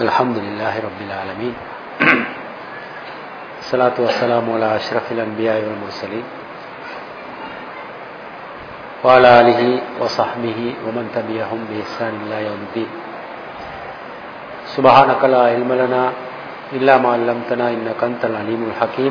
الحمد لله رب العالمين الصلاة والسلام على أشرف الأنبياء والمرسلين وعلى آله وصحبه ومن تبعهم بإحسان إلى يوم الدين سبحانك لا علم لنا إلا ما علمتنا إنك أنت العليم الحكيم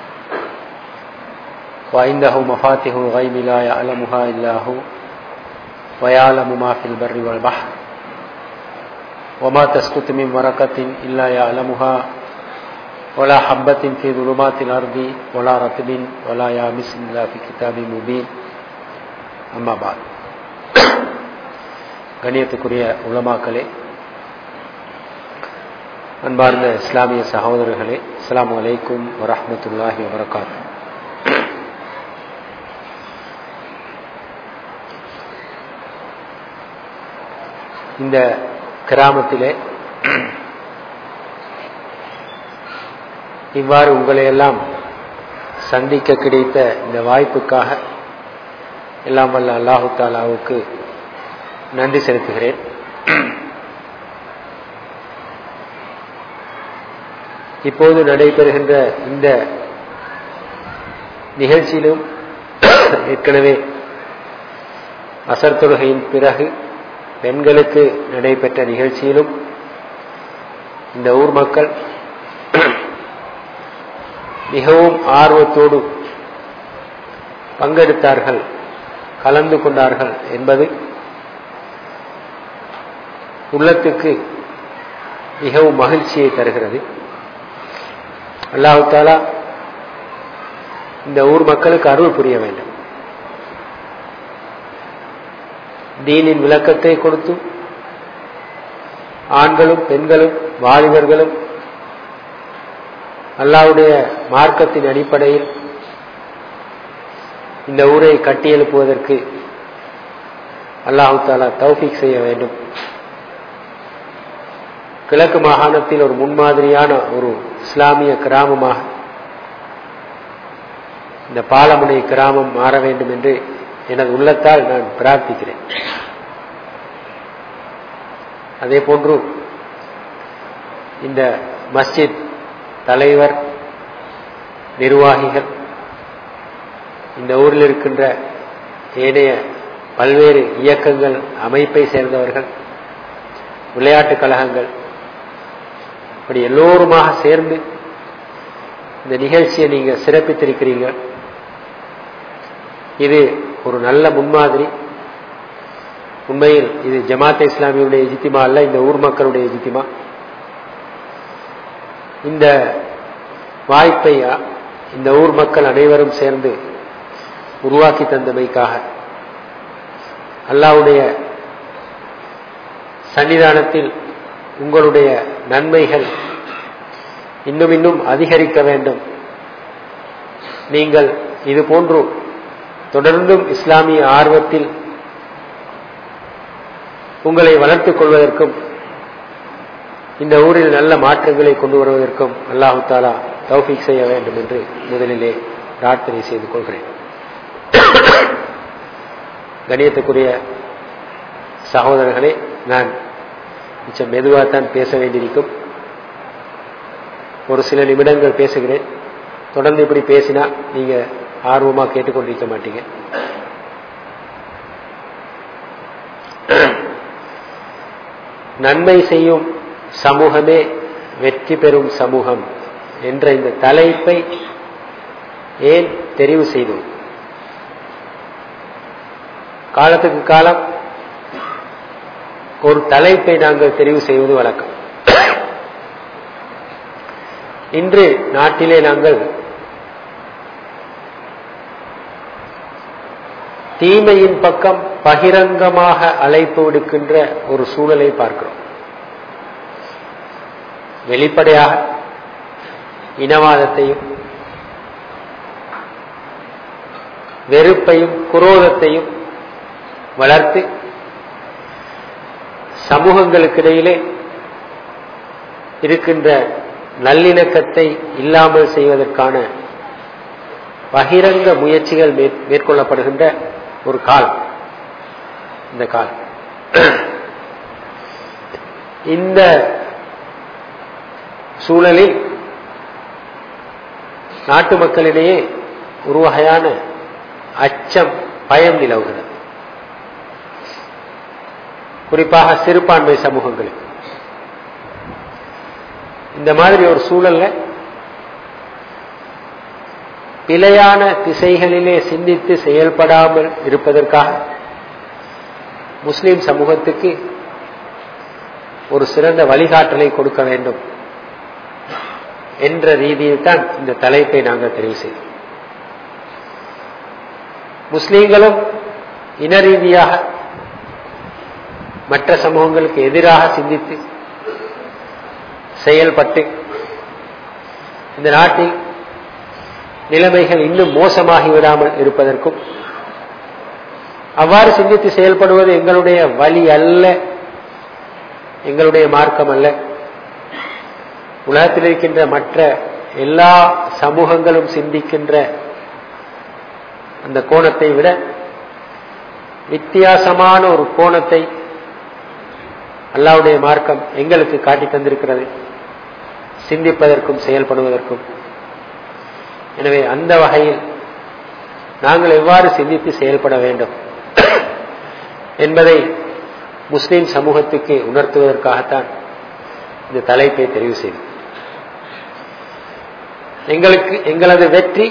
وعنده مفاتيح الغيب لا يعلمها إلا هو ويعلم ما في البر والبحر وما تسقط من ورقة إلا يعلمها ولا حبة في ظلمات الأرض ولا رطب ولا يابس إلا في كتاب مبين أما بعد கண்ணியத்துக்குரிய உலமாக்களே அன்பார்ந்த இஸ்லாமிய சகோதரர்களே அஸ்லாம் வலைக்கும் வரமத்துல்லாஹி வபரகாத்து இந்த கிராமத்திலே இவ்வாறு உங்களை எல்லாம் சந்திக்க கிடைத்த இந்த வாய்ப்புக்காக எல்லாம் வல்ல அல்லாஹு தாலாவுக்கு நன்றி செலுத்துகிறேன் இப்போது நடைபெறுகின்ற இந்த நிகழ்ச்சியிலும் ஏற்கனவே அசர் தொழுகையின் பிறகு பெண்களுக்கு நடைபெற்ற நிகழ்ச்சியிலும் இந்த ஊர் மக்கள் மிகவும் ஆர்வத்தோடு பங்கெடுத்தார்கள் கலந்து கொண்டார்கள் என்பது உள்ளத்துக்கு மிகவும் மகிழ்ச்சியை தருகிறது அல்லாஹு தாலா இந்த ஊர் மக்களுக்கு அருள் புரிய வேண்டும் தீனின் விளக்கத்தை கொடுத்து ஆண்களும் பெண்களும் வாலிபர்களும் அல்லாவுடைய மார்க்கத்தின் அடிப்படையில் இந்த ஊரை கட்டியெழுப்புவதற்கு அல்லாஹு தாலா தௌஃபிக் செய்ய வேண்டும் கிழக்கு மாகாணத்தில் ஒரு முன்மாதிரியான ஒரு இஸ்லாமிய கிராமமாக இந்த பாலமுனை கிராமம் மாற வேண்டும் என்று எனது உள்ளத்தால் நான் பிரார்த்திக்கிறேன் அதே போன்று இந்த மஸ்ஜித் தலைவர் நிர்வாகிகள் இந்த ஊரில் இருக்கின்ற ஏனைய பல்வேறு இயக்கங்கள் அமைப்பை சேர்ந்தவர்கள் விளையாட்டுக் கழகங்கள் இப்படி எல்லோருமாக சேர்ந்து இந்த நிகழ்ச்சியை நீங்க சிறப்பித்திருக்கிறீர்கள் இது ஒரு நல்ல முன்மாதிரி உண்மையில் இது ஜமாத் இஸ்லாமியுடைய இஜித்திமா அல்ல இந்த ஊர் மக்களுடைய இஜித்திமா இந்த வாய்ப்பை இந்த ஊர் மக்கள் அனைவரும் சேர்ந்து உருவாக்கி தந்தமைக்காக அல்லாவுடைய சன்னிதானத்தில் உங்களுடைய நன்மைகள் இன்னும் இன்னும் அதிகரிக்க வேண்டும் நீங்கள் இது போன்று தொடர்ந்தும் இஸ்லாமிய ஆர்வத்தில் உங்களை வளர்த்துக் கொள்வதற்கும் இந்த ஊரில் நல்ல மாற்றங்களை கொண்டு வருவதற்கும் அல்லாஹு தாலா தௌஃபிக் செய்ய வேண்டும் என்று முதலிலே பிரார்த்தனை செய்து கொள்கிறேன் கணியத்துக்குரிய சகோதரர்களே நான் மிச்சம் மெதுவாக தான் பேச வேண்டியிருக்கும் ஒரு சில நிமிடங்கள் பேசுகிறேன் தொடர்ந்து இப்படி பேசினா நீங்க ஆர்வமா கேட்டுக்கொண்டிருக்க மாட்டீங்க நன்மை செய்யும் சமூகமே வெற்றி பெறும் சமூகம் என்ற இந்த தலைப்பை ஏன் தெரிவு செய்தோம் காலத்துக்கு காலம் ஒரு தலைப்பை நாங்கள் தெரிவு செய்வது வழக்கம் இன்று நாட்டிலே நாங்கள் தீமையின் பக்கம் பகிரங்கமாக அழைப்பு விடுக்கின்ற ஒரு சூழலை பார்க்கிறோம் வெளிப்படையாக இனவாதத்தையும் வெறுப்பையும் குரோதத்தையும் வளர்த்து சமூகங்களுக்கிடையிலே இருக்கின்ற நல்லிணக்கத்தை இல்லாமல் செய்வதற்கான பகிரங்க முயற்சிகள் மேற்கொள்ளப்படுகின்ற ஒரு காலம் இந்த காலம் இந்த சூழலில் நாட்டு மக்களிடையே ஒரு வகையான அச்சம் பயம் நிலவுகிறது குறிப்பாக சிறுபான்மை சமூகங்களுக்கு இந்த மாதிரி ஒரு சூழல்ல பிழையான திசைகளிலே சிந்தித்து செயல்படாமல் இருப்பதற்காக முஸ்லிம் சமூகத்துக்கு ஒரு சிறந்த வழிகாட்டலை கொடுக்க வேண்டும் என்ற ரீதியில் தான் இந்த தலைப்பை நாங்கள் தெரிவு செய்தோம் முஸ்லீம்களும் இன ரீதியாக மற்ற சமூகங்களுக்கு எதிராக சிந்தித்து செயல்பட்டு இந்த நாட்டில் நிலைமைகள் இன்னும் மோசமாகி விடாமல் இருப்பதற்கும் அவ்வாறு சிந்தித்து செயல்படுவது எங்களுடைய வழி அல்ல எங்களுடைய மார்க்கம் அல்ல உலகத்தில் இருக்கின்ற மற்ற எல்லா சமூகங்களும் சிந்திக்கின்ற அந்த கோணத்தை விட வித்தியாசமான ஒரு கோணத்தை அல்லாவுடைய மார்க்கம் எங்களுக்கு காட்டி தந்திருக்கிறது சிந்திப்பதற்கும் செயல்படுவதற்கும் எனவே அந்த வகையில் நாங்கள் எவ்வாறு சிந்தித்து செயல்பட வேண்டும் என்பதை முஸ்லிம் சமூகத்துக்கு உணர்த்துவதற்காகத்தான் இந்த தலைப்பை தெரிவு செய்தோம் எங்களுக்கு எங்களது வெற்றி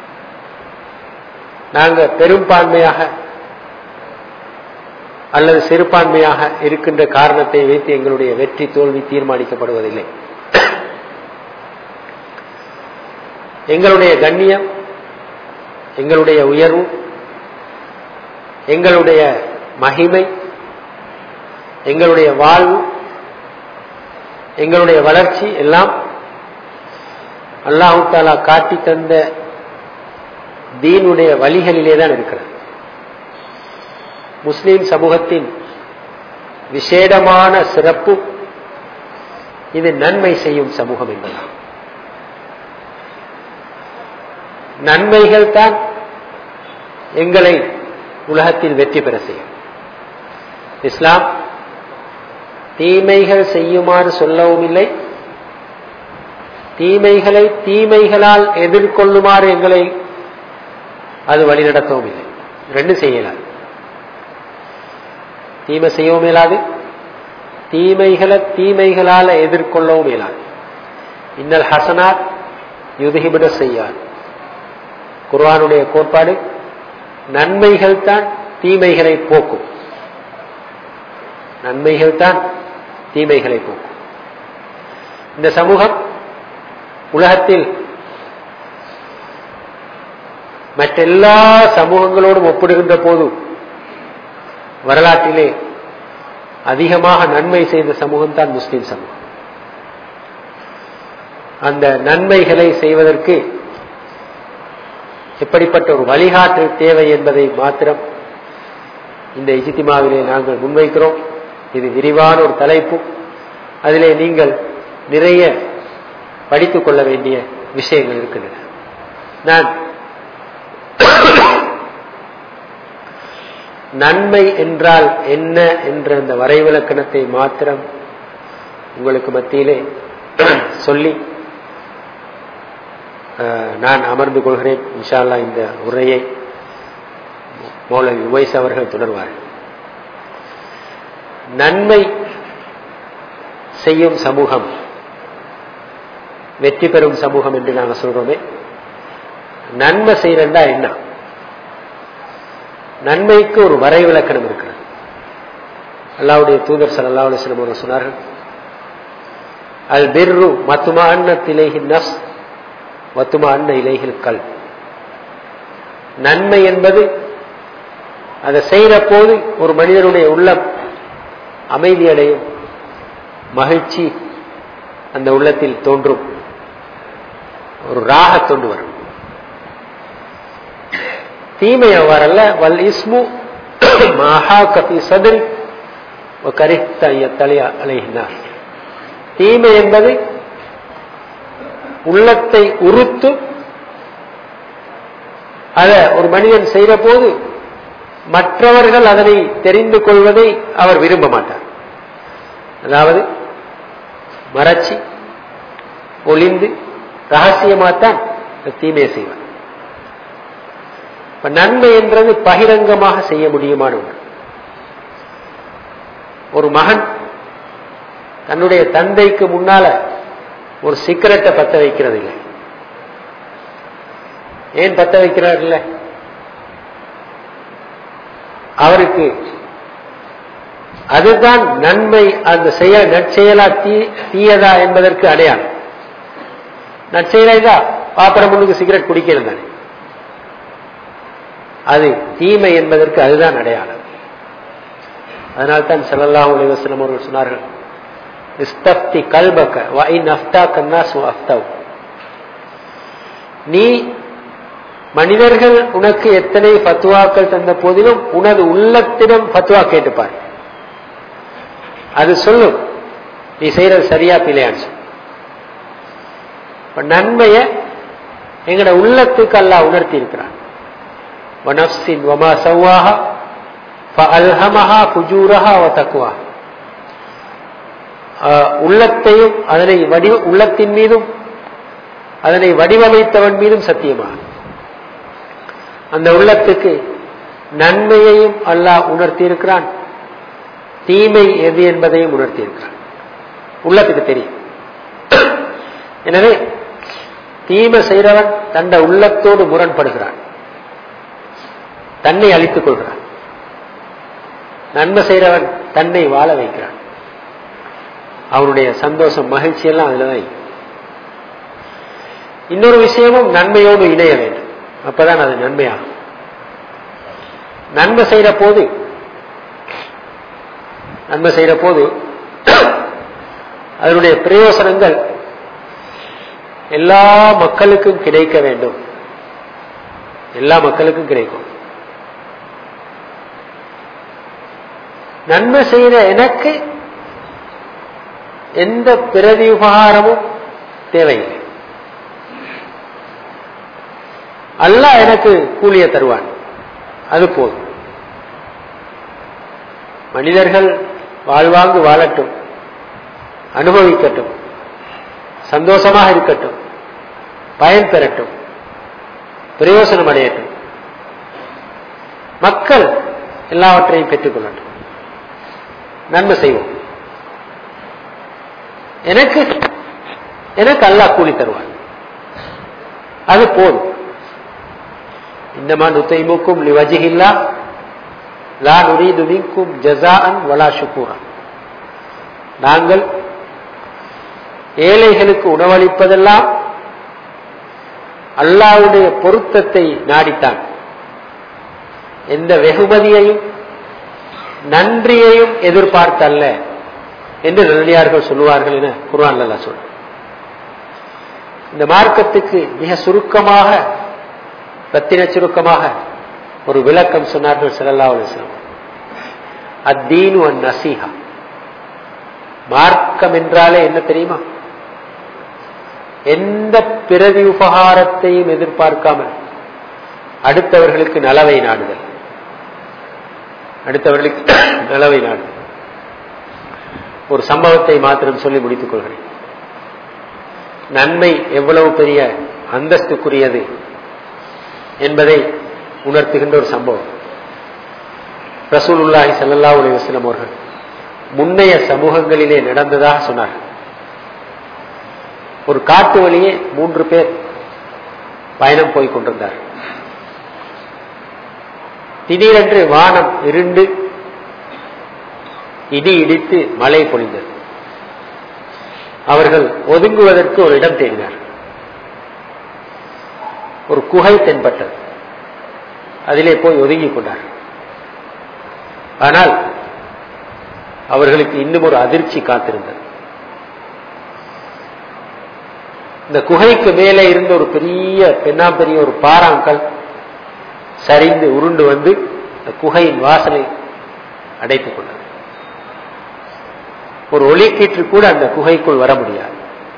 நாங்கள் பெரும்பான்மையாக அல்லது சிறுபான்மையாக இருக்கின்ற காரணத்தை வைத்து எங்களுடைய வெற்றி தோல்வி தீர்மானிக்கப்படுவதில்லை எங்களுடைய கண்ணியம் எங்களுடைய உயர்வு எங்களுடைய மகிமை எங்களுடைய வாழ்வு எங்களுடைய வளர்ச்சி எல்லாம் அல்லாஹு தாலா காட்டி தந்த தீனுடைய வழிகளிலே தான் இருக்கிறது முஸ்லீம் சமூகத்தின் விசேடமான சிறப்பு இது நன்மை செய்யும் சமூகம் என்பதாகும் நன்மைகள் தான் எங்களை உலகத்தில் வெற்றி பெற செய்யும் இஸ்லாம் தீமைகள் செய்யுமாறு சொல்லவும் இல்லை தீமைகளை தீமைகளால் எதிர்கொள்ளுமாறு எங்களை அது வழிநடத்தவும் இல்லை ரெண்டு செய்யலாது தீமை செய்யவும் இயலாது தீமைகளை தீமைகளால் எதிர்கொள்ளவும் இயலாது இன்னல் ஹசனாத் யுதுகிபிட செய்யாது குர்வானுடைய கோட்பாடு நன்மைகள் தான் தீமைகளை போக்கும் நன்மைகள் தான் தீமைகளை போக்கும் இந்த சமூகம் உலகத்தில் மற்றெல்லா சமூகங்களோடும் ஒப்பிடுகின்ற போது வரலாற்றிலே அதிகமாக நன்மை செய்த சமூகம் தான் முஸ்லிம் சமூகம் அந்த நன்மைகளை செய்வதற்கு எப்படிப்பட்ட ஒரு வழிகாட்டல் தேவை என்பதை மாத்திரம் இந்த இஜித்திமாவிலே நாங்கள் முன்வைக்கிறோம் இது விரிவான ஒரு தலைப்பு அதிலே நீங்கள் நிறைய படித்துக் கொள்ள வேண்டிய விஷயங்கள் இருக்கின்றன நான் நன்மை என்றால் என்ன என்ற அந்த வரைவிலக்கணத்தை மாத்திரம் உங்களுக்கு மத்தியிலே சொல்லி நான் அமர்ந்து கொள்கிறேன் இன்ஷால்லா இந்த உரையை மௌலவி உவைஸ் அவர்கள் தொடர்வார் நன்மை செய்யும் சமூகம் வெற்றி பெறும் சமூகம் என்று நாங்கள் சொல்றோமே நன்மை செய்யறா என்ன நன்மைக்கு ஒரு வரைவிலக்கணம் இருக்கிறது அல்லாவுடைய தூதர் சல் அல்லா அலுவலம் அவர்கள் சொன்னார்கள் அல் பிர்ரு மத்துமா அன்னத்திலேஹி நஸ் மத்துமா அன்ன இலைகள் கல் நன்மை என்பது அதை செய்கிற போது ஒரு மனிதனுடைய உள்ளம் அமைதி அடையும் மகிழ்ச்சி அந்த உள்ளத்தில் தோன்றும் ஒரு ராக தொண்டு வரும் தீமை அவ்வாறல்ல வல் இஸ்மு மஹா கபி சதுரி கரித்த தலியா அலைகினார் தீமை என்பது உள்ளத்தை உறுத்து அத ஒரு மனிதன் செய்கிற போது மற்றவர்கள் அதனை தெரிந்து கொள்வதை அவர் விரும்ப மாட்டார் அதாவது மறைச்சி ஒளிந்து ரகசியமாத்தான் தீமையை செய்வான் இப்ப நன்மை என்றது பகிரங்கமாக செய்ய முடியுமான ஒன்று ஒரு மகன் தன்னுடைய தந்தைக்கு முன்னால ஒரு சிகரெட்டை பத்த வைக்கிறது இல்லை ஏன் பத்த வைக்கிறார் இல்லை அவருக்கு அதுதான் நன்மை அந்த செயல் நற்செயலா தீ தீயதா என்பதற்கு அடையாளம் நற்செயலா பாத்திரம் முன்னுக்கு சிகரெட் குடிக்கிறது தானே அது தீமை என்பதற்கு அதுதான் அடையாளம் அதனால்தான் செல்லல்லாஹ் அலைவசனம் அவர்கள் சொன்னார்கள் இஸ்தப்தி கல்பக்க வைன் அஃப்தா கன்னாசு அஃப்தவ் நீ மனிதர்கள் உனக்கு எத்தனை பத்துவாக்கள் தந்த போதிலும் உனது உள்ளத்திடம் பத்துவா கேட்டுப்பார் அது சொல்லும் நீ செய்யறது சரியா பிள்ளையான்னு சொல்லு நன்மைய எங்கட உள்ளத்துக்கு அல்லா உணர்த்தி இருக்கிறான் வனப்சின் வமா சவ்வாஹா அல்ஹமஹா புஜூரஹா வ தக்குவா உள்ளத்தையும் அதனை வடி உள்ளத்தின் மீதும் அதனை வடிவமைத்தவன் மீதும் சத்தியமாக அந்த உள்ளத்துக்கு நன்மையையும் அல்லாஹ் உணர்த்தி இருக்கிறான் தீமை எது என்பதையும் உணர்த்தி இருக்கிறான் உள்ளத்துக்கு தெரியும் எனவே தீமை செய்கிறவன் தண்ட உள்ளத்தோடு முரண்படுகிறான் தன்னை அழித்துக் கொள்கிறான் நன்மை செய்கிறவன் தன்னை வாழ வைக்கிறான் அவனுடைய சந்தோஷம் மகிழ்ச்சி எல்லாம் அதுலதான் இன்னொரு விஷயமும் நன்மையோடு இணைய வேண்டும் அப்பதான் அது நன்மையாகும் நன்மை செய்யற போது நன்மை செய்யற போது அதனுடைய பிரயோசனங்கள் எல்லா மக்களுக்கும் கிடைக்க வேண்டும் எல்லா மக்களுக்கும் கிடைக்கும் நன்மை செய்யற எனக்கு எந்த பிரதி உபகாரமும் தேவையில்லை அல்லாஹ் எனக்கு கூலிய தருவான் அது போதும் மனிதர்கள் வாழ்வாங்கு வாழட்டும் அனுபவிக்கட்டும் சந்தோஷமாக இருக்கட்டும் பயன் பெறட்டும் பிரயோசனம் அடையட்டும் மக்கள் எல்லாவற்றையும் பெற்றுக்கொள்ளட்டும் நன்மை செய்வோம் எனக்கு எனக்கு அல்லாஹ் கூலி தருவான் அது போதும் இன்னமா நுத்தைமுக்கும் லிவஜிஹில்லா லா நுரீது மின்கும் ஜசாஅன் வலா ஷுக்கூரா நாங்கள் ஏழைகளுக்கு உணவளிப்பதெல்லாம் அல்லாவுடைய பொருத்தத்தை நாடித்தான் எந்த வெகுமதியையும் நன்றியையும் எதிர்பார்த்தல்ல என்று நல்லியார்கள் சொல்லுவார்கள் என குர்ஆன் அல்லா சொல் இந்த மார்க்கத்துக்கு மிக சுருக்கமாக ரத்தின சுருக்கமாக ஒரு விளக்கம் சொன்னார்கள் ஸல்லல்லாஹு அலைஹி வஸல்லம் அத்தீனு அன் நசீஹா மார்க்கம் என்றாலே என்ன தெரியுமா எந்த பிறவி உபகாரத்தையும் எதிர்பார்க்காமல் அடுத்தவர்களுக்கு நலவை நாடுதல் அடுத்தவர்களுக்கு நலவை நாடுதல் ஒரு சம்பவத்தை மாத்திரம் சொல்லி முடித்துக் கொள்கிறேன் நன்மை எவ்வளவு பெரிய அந்தஸ்துக்குரியது என்பதை உணர்த்துகின்ற ஒரு சம்பவம் ரசூலுல்லாஹி ஸல்லல்லாஹு அலைஹி வஸல்லம் அவர்கள் முன்னைய சமூகங்களிலே நடந்ததாக சொன்னார்கள் ஒரு காட்டு வழியே மூன்று பேர் பயணம் போய் கொண்டிருந்தார் திடீரென்று வானம் இருண்டு இடி இடித்து மழை பொழிந்தது அவர்கள் ஒதுங்குவதற்கு ஒரு இடம் தேடினார் ஒரு குகை தென்பட்டது அதிலே போய் ஒதுங்கிக் கொண்டார் ஆனால் அவர்களுக்கு இன்னும் ஒரு அதிர்ச்சி காத்திருந்தது இந்த குகைக்கு மேலே இருந்த ஒரு பெரிய பெண்ணாம்பெரிய ஒரு பாறாங்கல் சரிந்து உருண்டு வந்து இந்த குகையின் வாசலை அடைத்துக் கொண்டது ஒரு ஒளிக்கீற்று கூட அந்த குகைக்குள் வர முடியாது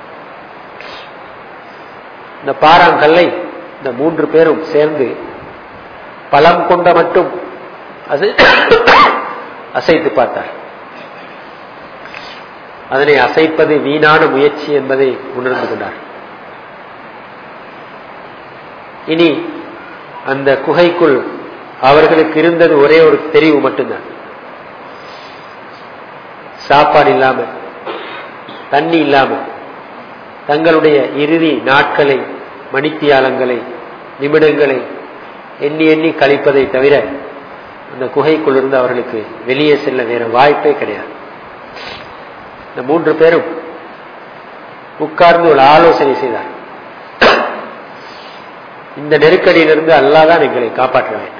இந்த பாறாங்கல்லை இந்த மூன்று பேரும் சேர்ந்து பலம் கொண்ட மட்டும் அது அசைத்து பார்த்தார் அதனை அசைப்பது வீணான முயற்சி என்பதை உணர்ந்து கொண்டார் இனி அந்த குகைக்குள் அவர்களுக்கு இருந்தது ஒரே ஒரு தெரிவு மட்டும்தான் சாப்பாடு இல்லாம தண்ணி இல்லாம தங்களுடைய இறுதி நாட்களை மணித்தியாலங்களை நிமிடங்களை எண்ணி எண்ணி கழிப்பதை தவிர அந்த குகைக்குள் இருந்து அவர்களுக்கு வெளியே செல்ல வேற வாய்ப்பே கிடையாது இந்த மூன்று பேரும் உட்கார்ந்து ஒரு ஆலோசனை செய்தார் இந்த நெருக்கடியிலிருந்து அல்லாதான் எங்களை காப்பாற்ற வேண்டும்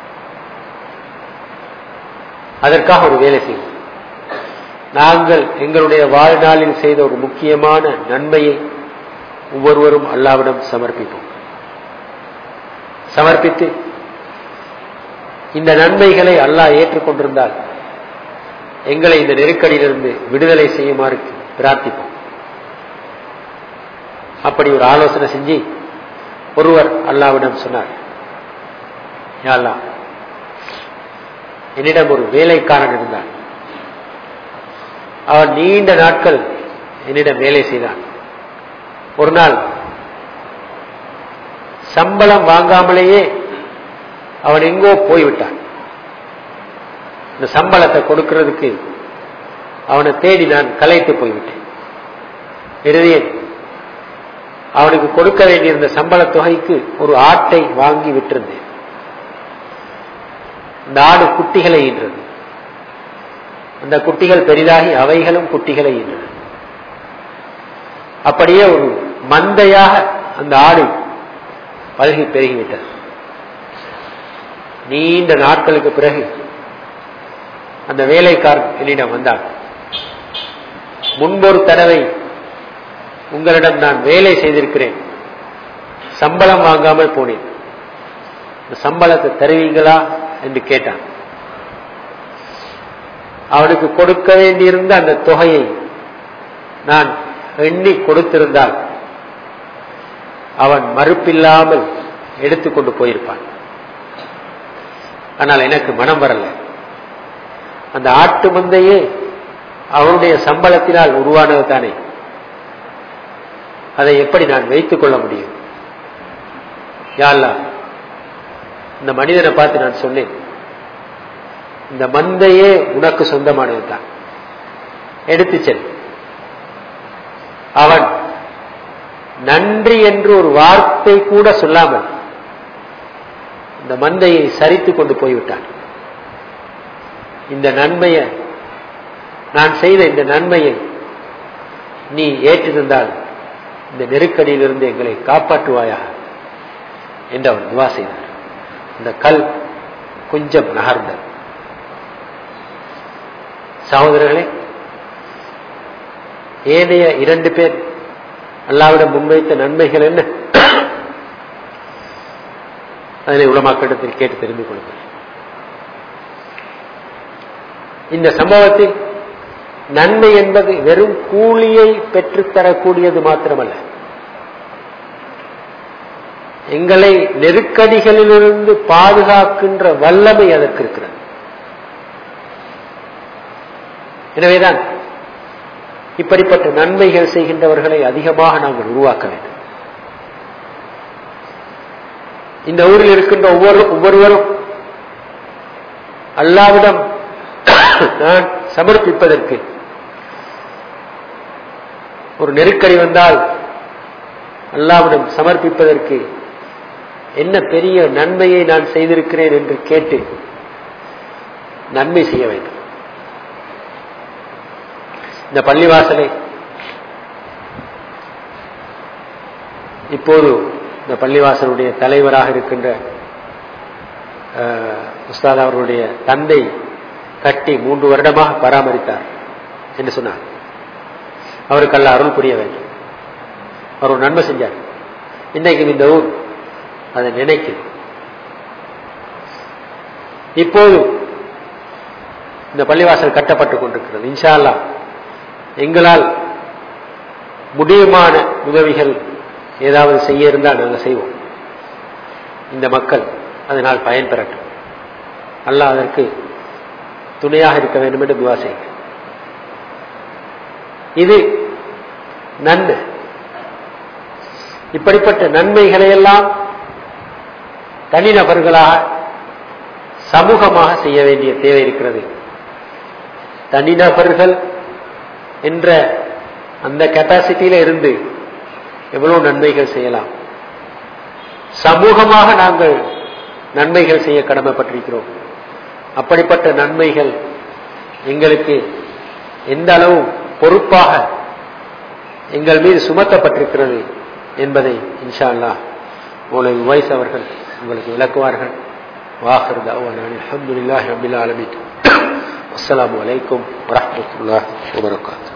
அதற்காக ஒரு வேலை செய்வோம் நாங்கள் எங்களுடைய வாழ்நாளில் செய்த ஒரு முக்கியமான நன்மையை ஒவ்வொருவரும் அல்லாவிடம் சமர்ப்பிப்போம் சமர்ப்பித்து இந்த நன்மைகளை அல்லாஹ் ஏற்றுக்கொண்டிருந்தால் எங்களை இந்த நெருக்கடியிலிருந்து விடுதலை செய்யுமாறு பிரார்த்திப்போம் அப்படி ஒரு ஆலோசனை செஞ்சு ஒருவர் அல்லாவிடம் சொன்னார் அல்லா என்னிடம் ஒரு வேலைக்காரன் இருந்தான் அவன் நீண்ட நாட்கள் என்னிடம் வேலை செய்தான் ஒரு நாள் சம்பளம் வாங்காமலேயே அவன் எங்கோ போய்விட்டான் இந்த சம்பளத்தை கொடுக்கிறதுக்கு அவனை தேடி நான் கலைத்து போய்விட்டேன் இறுதியில் அவனுக்கு கொடுக்க வேண்டியிருந்த சம்பள தொகைக்கு ஒரு ஆட்டை வாங்கி விட்டிருந்தேன் இந்த ஆடு குட்டிகளை ஈன்றது அந்த குட்டிகள் பெரிதாகி அவைகளும் குட்டிகளை ஈன்றது அப்படியே ஒரு மந்தையாக அந்த ஆடு பழகி பெருகிவிட்டது நீண்ட நாட்களுக்கு பிறகு அந்த வேலைக்காரன் என்னிடம் வந்தான் முன்பொரு தடவை உங்களிடம் நான் வேலை செய்திருக்கிறேன் சம்பளம் வாங்காமல் போனேன் இந்த சம்பளத்தை தருவீங்களா என்று கேட்டான் அவனுக்கு கொடுக்க வேண்டியிருந்த அந்த தொகையை நான் எண்ணி கொடுத்திருந்தால் அவன் மறுப்பில்லாமல் எடுத்துக்கொண்டு போயிருப்பான் ஆனால் எனக்கு மனம் வரல அந்த ஆட்டு மந்தையே அவனுடைய சம்பளத்தினால் உருவானது தானே அதை எப்படி நான் வைத்துக் கொள்ள முடியும் யாழ்லா இந்த மனிதனை பார்த்து நான் சொன்னேன் இந்த மந்தையே உனக்கு சொந்தமானது தான் எடுத்து செல் அவன் நன்றி என்று ஒரு வார்த்தை கூட சொல்லாமல் இந்த மந்தையை சரித்து கொண்டு போய்விட்டான் இந்த நன்மையை நான் செய்த இந்த நன்மையை நீ ஏற்றிருந்தால் இந்த நெருக்கடியிலிருந்து எங்களை காப்பாற்றுவாயாக என்று அவர் துவா செய்தார் இந்த கல் கொஞ்சம் நகர்ந்தது சகோதரர்களே ஏனைய இரண்டு பேர் அல்லாவிடம் முன்வைத்த நன்மைகள் என்ன அதனை உலமாக்கிடத்தில் கேட்டு தெரிந்து கொள்ளுங்கள் இந்த சம்பவத்தில் நன்மை என்பது வெறும் கூலியை பெற்றுத்தரக்கூடியது மாத்திரமல்ல எங்களை நெருக்கடிகளிலிருந்து பாதுகாக்கின்ற வல்லமை அதற்கு இருக்கிறது எனவேதான் இப்படிப்பட்ட நன்மைகள் செய்கின்றவர்களை அதிகமாக நாங்கள் உருவாக்க வேண்டும் இந்த ஊரில் இருக்கின்ற ஒவ்வொரு ஒவ்வொருவரும் அல்லாவிடம் நான் சமர்ப்பிப்பதற்கு ஒரு நெருக்கடி வந்தால் அல்லாவிடம் சமர்ப்பிப்பதற்கு என்ன பெரிய நன்மையை நான் செய்திருக்கிறேன் என்று கேட்டு நன்மை செய்ய வேண்டும் இந்த பள்ளிவாசலை இப்போது இந்த பள்ளிவாசலுடைய தலைவராக இருக்கின்ற உஸ்தாத் அவர்களுடைய தந்தை கட்டி மூன்று வருடமாக பராமரித்தார் என்று சொன்னார் அவருக்கு அல்ல அருள் புரிய வேண்டும் அவர் ஒரு நன்மை செஞ்சார் இன்னைக்கு இந்த ஊர் அதை நினைக்குது இப்போது இந்த பள்ளிவாசல் கட்டப்பட்டுக் கொண்டிருக்கிறது இன்ஷா அல்லா எங்களால் முடியுமான உதவிகள் ஏதாவது செய்ய இருந்தால் நாங்கள் செய்வோம் இந்த மக்கள் அதனால் பயன்பெறட்டும் அல்லாஹ் அதற்கு துணையாக இருக்க வேண்டும் என்று துவா செய்யுங்க இது நன்மை இப்படிப்பட்ட நன்மைகளை எல்லாம் தனிநபர்களாக சமூகமாக செய்ய வேண்டிய தேவை இருக்கிறது தனிநபர்கள் என்ற அந்த கெப்பாசிட்டியில இருந்து எவ்வளவு நன்மைகள் செய்யலாம் சமூகமாக நாங்கள் நன்மைகள் செய்ய கடமைப்பட்டிருக்கிறோம் அப்படிப்பட்ட நன்மைகள் எங்களுக்கு எந்த அளவு பொறுப்பாக எங்கள் மீது சுமத்தப்பட்டிருக்கிறது என்பதை இன்ஷா அல்லா மௌலை உவைஸ் அவர்கள் உங்களுக்கு விளக்குவார்கள் வாஹர் தாவான் அலமதுல்லாஹி ரபில் ஆலமின் அஸ்லாம் வலைக்கம் வரமத்துல்லாஹ் வபரகாத்து